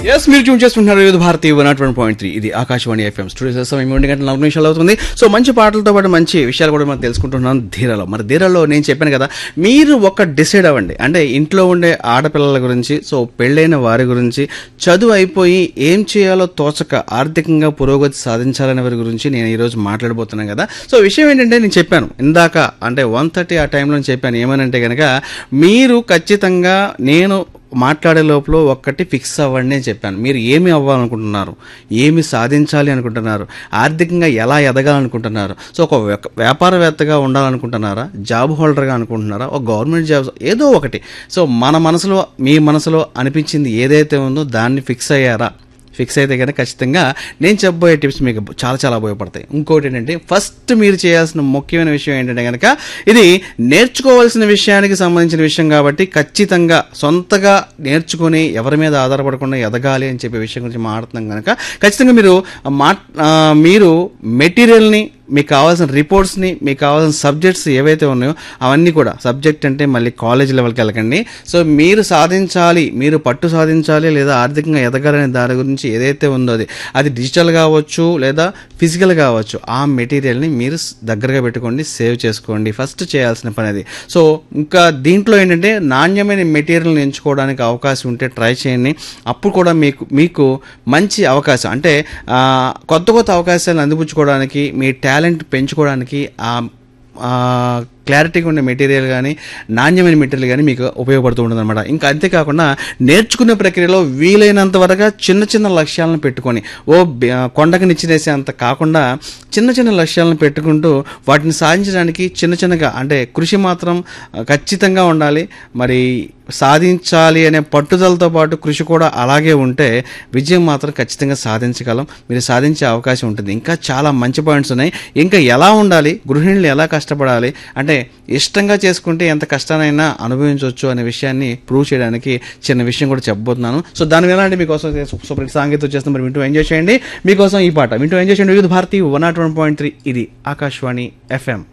yes మీరు tune చేస్తుంటున్నారు Vividh Bharati one not one point three ఇది ఆకాశవాణి ఎఫ్ఎం స్టూడియో సమయం మూడు గంటల నలభై నిమిషాలు అవుతుంది సో మంచి పాటలతో పాటు మంచి విషయాలు కూడా మనం తెలుసుకుంటున్నాం ధీరలో మరి ధీరలో నేను చెప్పాను కదా మీరు ఒక డిసైడ్ అవ్వండి అంటే ఇంట్లో ఉండే ఆడపిల్లల గురించి సో పెళ్ళైన వారి గురించి చదువు అయిపోయి ఏం చేయాలో తోచక ఆర్థికంగా పురోగతి సాధించాలనే వారి గురించి నేను ఈరోజు మాట్లాడబోతున్నాను కదా సో విషయం ఏంటంటే నేను చెప్పాను ఇందాక అంటే వన్ థర్టీ ఆ టైంలో చెప్పాను ఏమనంటే కనుక మీరు ఖచ్చితంగా నేను మాట్లాడే లోపల ఒక్కటి ఫిక్స్ అవ్వండి అని చెప్పాను మీరు ఏమి అవ్వాలనుకుంటున్నారు ఏమి సాధించాలి అనుకుంటున్నారు ఆర్థికంగా ఎలా ఎదగాలనుకుంటున్నారు సో ఒక వ్యాప- వ్యాపారవేత్తగా ఉండాలనుకుంటున్నారా జాబ్ హోల్డర్గా అనుకుంటున్నారా ఒక గవర్నమెంట్ జాబ్ ఏదో ఒకటి సో మన మనసులో మీ మనసులో అనిపించింది ఏదైతే ఉందో దాన్ని ఫిక్స్ అయ్యారా ఫిక్స్ అయితే కనుక ఖచ్చితంగా నేను చెప్పబోయే టిప్స్ మీకు చాలా చాలా ఉపయోగపడతాయి ఇంకోటి ఏంటంటే ఫస్ట్ మీరు చేయాల్సిన ముఖ్యమైన విషయం ఏంటంటే కనుక ఇది నేర్చుకోవాల్సిన విషయానికి సంబంధించిన విషయం కాబట్టి ఖచ్చితంగా సొంతగా నేర్చుకొని ఎవరి మీద ఆధారపడకుండా ఎదగాలి అని చెప్పే విషయం గురించి మాట్లాడుతున్నాం కనుక ఖచ్చితంగా మీరు మా ఆ, మీరు మెటీరియల్ని మీకు కావాల్సిన రిపోర్ట్స్ని మీకు కావాల్సిన సబ్జెక్ట్స్ ఏవైతే ఉన్నాయో అవన్నీ కూడా సబ్జెక్ట్ అంటే మళ్ళీ కాలేజ్ లెవెల్కి వెళ్ళకండి సో మీరు సాధించాలి మీరు పట్టు సాధించాలి లేదా ఆర్థికంగా ఎదగాలనే దాని గురించి ఏదైతే ఉందో అది అది డిజిటల్ కావచ్చు లేదా ఫిజికల్ కావచ్చు ఆ మెటీరియల్ని మీరు స్- దగ్గరగా పెట్టుకోండి సేవ్ చేసుకోండి ఫస్ట్ చేయాల్సిన పని అది సో ఇంకా దీంట్లో ఏంటంటే నాణ్యమైన మెటీరియల్ని ఎంచుకోవడానికి అవకాశం ఉంటే ట్రై చేయండి అప్పుడు కూడా మీకు మీకు మంచి అవకాశం అంటే ఆ, కొత్త కొత్త అవకాశాలను అందిపుచ్చుకోవడానికి మీ టాలెంట్ పెంచుకోవడానికి ఆ ఆ, క్లారిటీగా ఉండే మెటీరియల్ కానీ నాణ్యమైన మెటీరియల్ కానీ మీకు ఉపయోగపడుతూ ఉంటుంది అనమాట ఇంకా అంతేకాకుండా నేర్చుకునే ప్రక్రియలో వీలైనంత వరకు చిన్న చిన్న లక్ష్యాలను పెట్టుకొని ఓ బి- ఆ, కొండకు నిచ్చినేసే అంత కాకుండా చిన్న చిన్న లక్ష్యాలను పెట్టుకుంటూ వాటిని సాధించడానికి చిన్న చిన్నగా అంటే కృషి మాత్రం ఆ, ఖచ్చితంగా ఉండాలి మరి సాధించాలి అనే పట్టుదలతో పాటు కృషి కూడా అలాగే ఉంటే విజయం మాత్రం ఖచ్చితంగా సాధించగలం మీరు సాధించే అవకాశం ఉంటుంది ఇంకా చాలా మంచి పాయింట్స్ ఉన్నాయి ఇంకా ఎలా ఉండాలి గృహిణులు ఎలా కష్టపడాలి అంటే ఇష్టంగా చేసుకుంటే ఎంత కష్టానైనా అనుభవించవచ్చు అనే విషయాన్ని ప్రూవ్ చేయడానికి చిన్న విషయం కూడా చెప్పబోతున్నాను సో దాని మీద అంటే మీకోసం సూపర్ సాంగీతం వచ్చేస్తాం మరి వింటూ ఎంజాయ్ చేయండి మీకోసం ఈ పాట వింటూ ఎంజాయ్ చేయండి Vividh Bharati one not one point three ఇది ఆకాశవాణి ఎఫ్ఎం